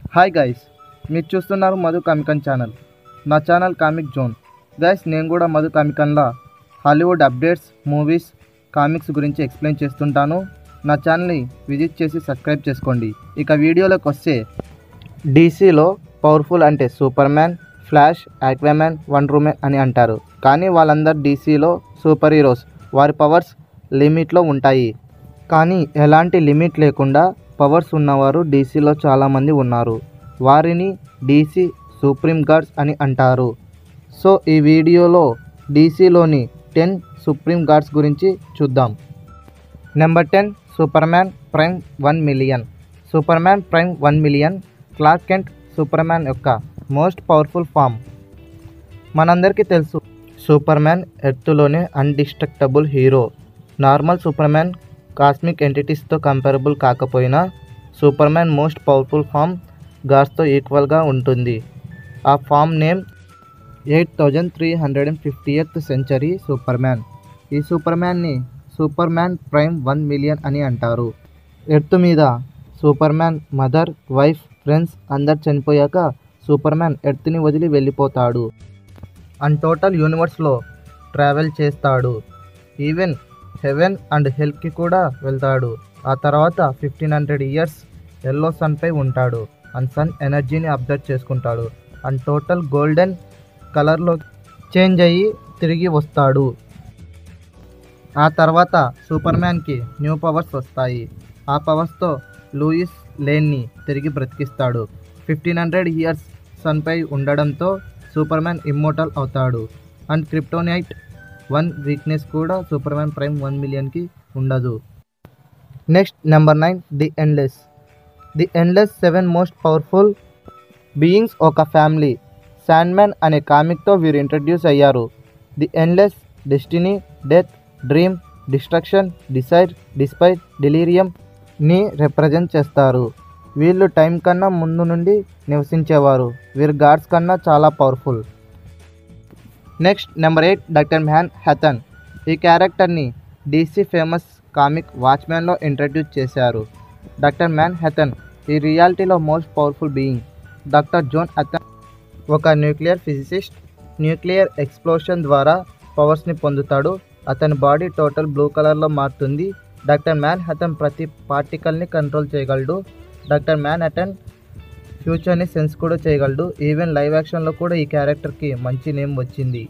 hi guys మీరు చూస్తున్నారు Madhu Comicon channel నా ఛానల్ కామిక్ జోన్ గైస్ నేను కూడా మధు కామికన్లా హాలీవుడ్ అప్డేట్స్ మూవీస్ కామిక్స్ గురించి ఎక్స్ప్లెయిన్ చేస్తుంటాను నా ఛానల్ని విజిట్ చేసి సబ్స్క్రైబ్ చేసుకోండి ఇక వీడియోలోకి వస్తే డీసీలో పవర్ఫుల్ అంటే సూపర్ మ్యాన్ ఫ్లాష్ యాక్వామ్యాన్ వన్ రూమెన్ అని అంటారు కానీ వాళ్ళందరూ డీసీలో సూపర్ హీరోస్ వారి పవర్స్ లిమిట్లో ఉంటాయి కానీ ఎలాంటి లిమిట్ లేకుండా పవర్స్ ఉన్నవారు డీసీలో చాలామంది ఉన్నారు వారిని డీసీ సుప్రీం గార్డ్స్ అని అంటారు సో ఈ వీడియోలో డీసీలోని టెన్ సుప్రీం గార్డ్స్ గురించి చూద్దాం number ten Superman prime one million Superman prime one million Clark Kent Superman యొక్క మోస్ట్ పవర్ఫుల్ ఫామ్ మనందరికీ తెలుసు సూపర్ మ్యాన్ ఎర్త్లోనే indestructible hero normal Superman cosmic ఎంటిటీస్తో comparable కాకపోయినా Superman most powerful form గాడ్స్తో ఈక్వల్గా ఉంటుంది ఆ form name eight thousand three hundred and fifty eighth century Superman ఈ సూపర్ మ్యాన్ని Superman prime one million అని అంటారు ఎర్త్ మీద Superman mother wife friends అందరు చనిపోయాక సూపర్ మ్యాన్ ఎర్త్ని వదిలి వెళ్ళిపోతాడు అండ్ టోటల్ యూనివర్స్లో ట్రావెల్ చేస్తాడు ఈవెన్ హెవెన్ అండ్ హెల్ప్కి కూడా వెళ్తాడు ఆ తర్వాత ఫిఫ్టీన్ హండ్రెడ్ ఇయర్స్ ఎల్లో సన్పై ఉంటాడు అండ్ సన్ ఎనర్జీని అబ్జర్వ్ చేసుకుంటాడు అండ్ టోటల్ గోల్డెన్ కలర్లో చేంజ్ అయ్యి తిరిగి వస్తాడు ఆ తర్వాత సూపర్ మ్యాన్కి న్యూ పవర్స్ వస్తాయి ఆ పవర్స్తో లూయిస్ లేన్ని తిరిగి బ్రతికిస్తాడు ఫిఫ్టీన్ హండ్రెడ్ ఇయర్స్ సన్పై ఉండడంతో సూపర్ మ్యాన్ ఇమ్మోటల్ అవుతాడు అండ్ క్రిప్టోనైట్ వన్ వీక్నెస్ కూడా సూపర్ మ్యాన్ ప్రైమ్ వన్ మిలియన్కి ఉండదు next number nine the endless the endless seven most powerful beings ఒక ఫ్యామిలీ శాండ్మ్యాన్ అనే కామిక్తో వీరు ఇంట్రడ్యూస్ అయ్యారు the endless destiny death dream destruction desire despair డిలీరియంని రిప్రజెంట్ చేస్తారు వీళ్ళు టైం కన్నా ముందు నుండి నివసించేవారు వీరు గాడ్స్ కన్నా చాలా powerful next number eight Doctor Manhattan క్యారెక్టర్ని డీసీ ఫేమస్ కామిక్ వాచ్మ్యాన్లో ఇంట్రడ్యూస్ చేశారు డాక్టర్ మ్యాన్ హెథన్ ఈ రియాలిటీలో most powerful being Doctor Jon హెథన్ ఒక న్యూక్లియర్ ఫిజిసిస్ట్ న్యూక్లియర్ ఎక్స్ప్లోషన్ ద్వారా పవర్స్ని పొందుతాడు అతని బాడీ టోటల్ బ్లూ కలర్లో మారుతుంది డాక్టర్ మ్యాన్ హెథన్ ప్రతి పార్టికల్ని కంట్రోల్ చేయగలడు డాక్టర్ మ్యాన్ హెటన్ ఫ్యూచర్ని సెన్స్ కూడా చేయగలడు ఈవెన్ లైవ్ యాక్షన్లో కూడా ఈ క్యారెక్టర్కి మంచి నేమ్ వచ్చింది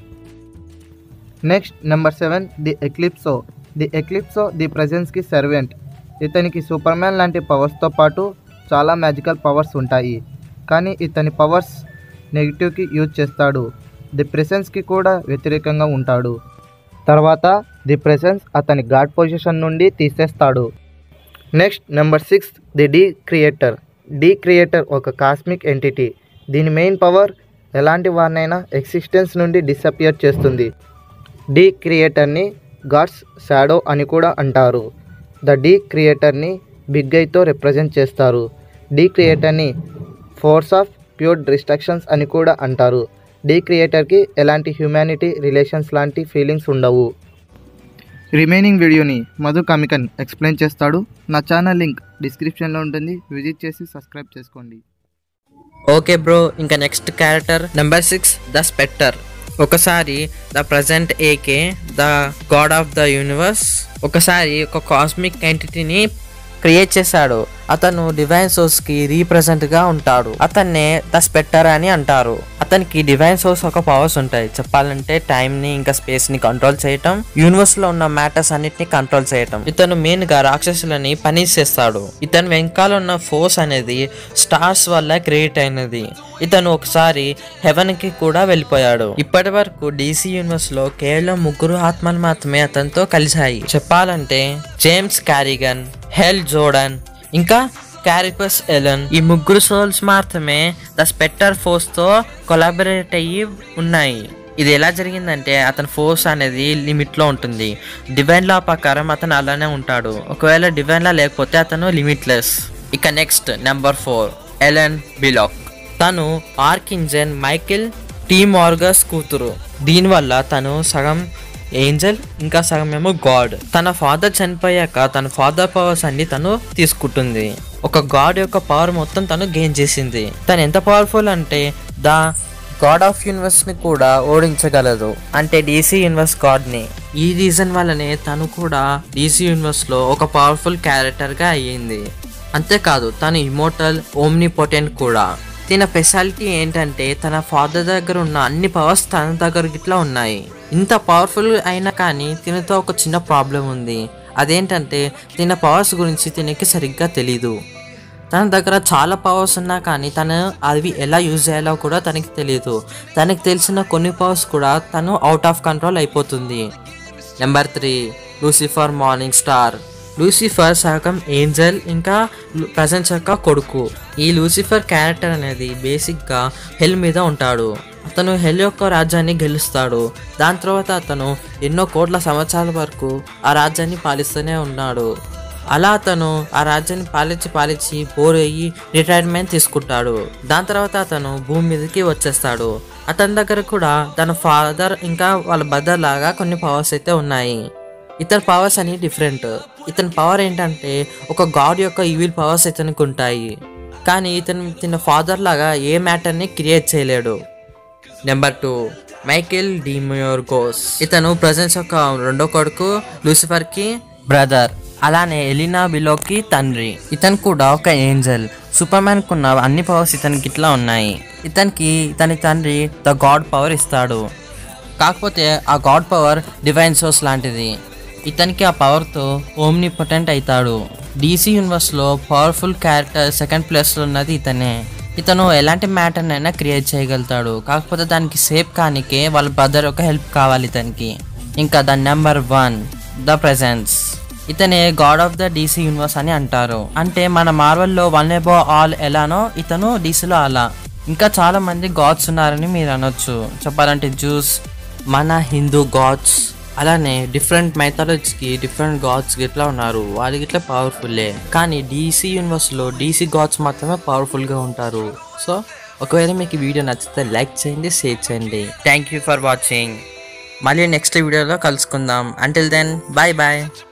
next number seven the Eclipso the Eclipso the ప్రజెన్స్కి సర్వెంట్ ఇతనికి సూపర్ మ్యాన్ లాంటి పవర్స్తో పాటు చాలా మ్యాజికల్ పవర్స్ ఉంటాయి కానీ ఇతని పవర్స్ నెగిటివ్కి యూజ్ చేస్తాడు ది ప్రెసెన్స్కి కూడా వ్యతిరేకంగా ఉంటాడు తర్వాత ది ప్రెసెన్స్ అతని గాడ్ పొజిషన్ నుండి తీసేస్తాడు next number six the Decreator Decreator ఒక కాస్మిక్ ఎంటిటీ దీని మెయిన్ పవర్ ఎలాంటి వారినైనా ఎగ్జిస్టెన్స్ నుండి డిసపియర్ చేస్తుంది డీ క్రియేటర్ని గాడ్స్ షాడో అని కూడా అంటారు ద డీ క్రియేటర్ని బిగ్ ఐతో రిప్రజెంట్ చేస్తారు డీ క్రియేటర్ని ఫోర్స్ ఆఫ్ ప్యూర్ డిస్ట్రక్షన్స్ అని కూడా అంటారు డీ క్రియేటర్కి ఎలాంటి హ్యూమానిటీ రిలేషన్స్ లాంటి ఫీలింగ్స్ ఉండవు రిమైనింగ్ వీడియోని మధు కామికన్ ఎక్స్ప్లెయిన్ చేస్తాడు నా ఛానల్ లింక్ డిస్క్రిప్షన్లో ఉంటుంది విజిట్ చేసి సబ్స్క్రైబ్ చేసుకోండి ఓకే బ్రో ఇంకా next character number six the Spectre ఒకసారి the present aka the god of the universe ఒకసారి ఒక కాస్మిక్ ఎంటిటీని క్రియేట్ చేశాడు అతను డివైన్ సోర్స్ కి రీప్రజెంట్ గా ఉంటాడు అతన్నే ద స్పెక్టర్ అని అంటారు అతనికి డివైన్ సోర్స్ ఒక పవర్స్ ఉంటాయి చెప్పాలంటే టైం ని ఇంకా స్పేస్ ని కంట్రోల్ చేయటం యూనివర్స్ లో ఉన్న మ్యాటర్స్ అన్నిటిని కంట్రోల్ చేయటం ఇతను మెయిన్ గా రాక్షసులని పని చేస్తాడు ఇతను వెనకాల ఉన్న ఫోర్స్ అనేది స్టార్స్ వల్ల క్రియేట్ అయినది ఇతను ఒకసారి హెవెన్ కి కూడా వెళ్ళిపోయాడు ఇప్పటి వరకు డీసీ యూనివర్స్ లో కేవలం ముగ్గురు ఆత్మలు మాత్రమే అతనితో కలిశాయి చెప్పాలంటే జేమ్స్ క్యారిగన్ హెల్ జోడన్ ఇంకా క్యారిపస్ ఎలన్ ఈ ముగ్గురు సోల్స్ మాత్రమే ద స్పెక్టర్ ఫోర్స్ తో కొలాబరేట్ అయ్యి ఉన్నాయి ఇది ఎలా జరిగిందంటే అతని ఫోర్స్ అనేది లిమిట్ లో ఉంటుంది డివైన్ లా ప్రకారం అతను అలానే ఉంటాడు ఒకవేళ డివైన్ లా లేకపోతే అతను లిమిట్లెస్ ఇక next number four Elaine Belloc తను ఆర్కింజన్ మైకిల్ టీ మార్గస్ కూతురు దీనివల్ల తను సగం ఏంజల్ ఇంకా సగం ఏమో గాడ్ తన ఫాదర్ చనిపోయాక తన ఫాదర్ పవర్స్ అన్ని తను తీసుకుంటుంది ఒక గాడ్ యొక్క పవర్ మొత్తం తను గెయిన్ చేసింది తను ఎంత పవర్ఫుల్ అంటే ద గాడ్ ఆఫ్ యూనివర్స్ ని కూడా ఓడించగలదు అంటే డీసీ యూనివర్స్ గాడ్ ని ఈ రీజన్ వల్లనే తను కూడా డీసీ యూనివర్స్ లో ఒక పవర్ఫుల్ క్యారెక్టర్ గా అయ్యింది అంతేకాదు తను ఇమోటల్ ఓమ్ని పొటెంట్ కూడా తన స్పెషాలిటీ ఏంటంటే తన ఫాదర్ దగ్గర ఉన్న అన్ని పవర్స్ తన దగ్గర గిట్లా ఉన్నాయి ఇంత పవర్ఫుల్ అయినా కానీ తినతో ఒక చిన్న ప్రాబ్లం ఉంది అదేంటంటే తిన పవర్స్ గురించి తినకి సరిగ్గా తెలీదు తన దగ్గర చాలా పవర్స్ ఉన్నా కానీ తను అవి ఎలా యూజ్ చేయాలో కూడా తనకి తెలియదు తనకి తెలిసిన కొన్ని పవర్స్ కూడా తను అవుట్ ఆఫ్ కంట్రోల్ అయిపోతుంది number three Lucifer morning star Lucifer సగం ఏంజల్ ఇంకా ప్రజెన్స్ యొక్క కొడుకు ఈ లూసిఫర్ క్యారెక్టర్ అనేది బేసిక్గా హెల్ మీద ఉంటాడు అతను హెల్ యొక్క రాజ్యాన్ని గెలుస్తాడు దాని తర్వాత అతను ఎన్నో కోట్ల సంవత్సరాల వరకు ఆ రాజ్యాన్ని పాలిస్తూనే ఉన్నాడు అలా అతను ఆ రాజ్యాన్ని పాలించి పాలించి బోర్ అయ్యి రిటైర్మెంట్ తీసుకుంటాడు దాని తర్వాత అతను భూమి మీదకి వచ్చేస్తాడు అతని దగ్గర కూడా తన ఫాదర్ ఇంకా వాళ్ళ బ్రదర్ లాగా కొన్ని పవర్స్ అయితే ఉన్నాయి ఇతని పవర్స్ అని డిఫరెంట్ ఇతని పవర్ ఏంటంటే ఒక గాడ్ యొక్క ఈవిల్ పవర్స్ ఇతనికి ఉంటాయి కానీ ఇతను తిన ఫాదర్ లాగా ఏ మ్యాటర్ని క్రియేట్ చేయలేడు number two Michael Demiurgos ఇతను ప్రజెన్స్ యొక్క రెండో కొడుకు లూసిఫర్ కి బ్రదర్ అలానే ఎలినా బిలోకి తండ్రి ఇతను కూడా ఒక ఏంజల్ సూపర్ మ్యాన్ కున్న అన్ని పవర్స్ ఇతనికి ఇట్లా ఉన్నాయి ఇతనికి ఇతని తండ్రి ద గాడ్ పవర్ ఇస్తాడు కాకపోతే ఆ గాడ్ పవర్ డివైన్ సోర్స్ లాంటిది ఇతనికి ఆ పవర్తో ఓమ్ని పొటెంట్ అవుతాడు డీసీ యూనివర్స్లో పవర్ఫుల్ క్యారెక్టర్ సెకండ్ ప్లేస్లో ఉన్నది ఇతనే ఇతను ఎలాంటి మ్యాటర్నైనా క్రియేట్ చేయగలుగుతాడు కాకపోతే దానికి సేఫ్ కానికే వాళ్ళ బ్రదర్ యొక్క హెల్ప్ కావాలి ఇతనికి ఇంకా the number one the Presence ఇతనే god of the DC universe అని అంటారు అంటే మన మార్వెల్లో వన్ ఎబో ఆల్ ఎలానో ఇతను డీసీలో అలా ఇంకా చాలా మంది గాడ్స్ ఉన్నారని మీరు అనొచ్చు చెప్పాలంటే జ్యూస్ మన హిందూ గాడ్స్ అలానే డిఫరెంట్ మైథాలజీకి డిఫరెంట్ గాడ్స్ ఇట్లా ఉన్నారు వాళ్ళకి ఇట్లా పవర్ఫుల్లే కానీ డీసీ యూనివర్స్లో డీసీ గాడ్స్ మాత్రమే పవర్ఫుల్గా ఉంటారు సో ఒకవేళ మీకు ఈ వీడియో నచ్చితే లైక్ చేయండి షేర్ చేయండి థ్యాంక్ యూ ఫర్ వాచింగ్ మళ్ళీ నెక్స్ట్ వీడియోలో కలుసుకుందాం అంటిల్ దెన్ బాయ్ బాయ్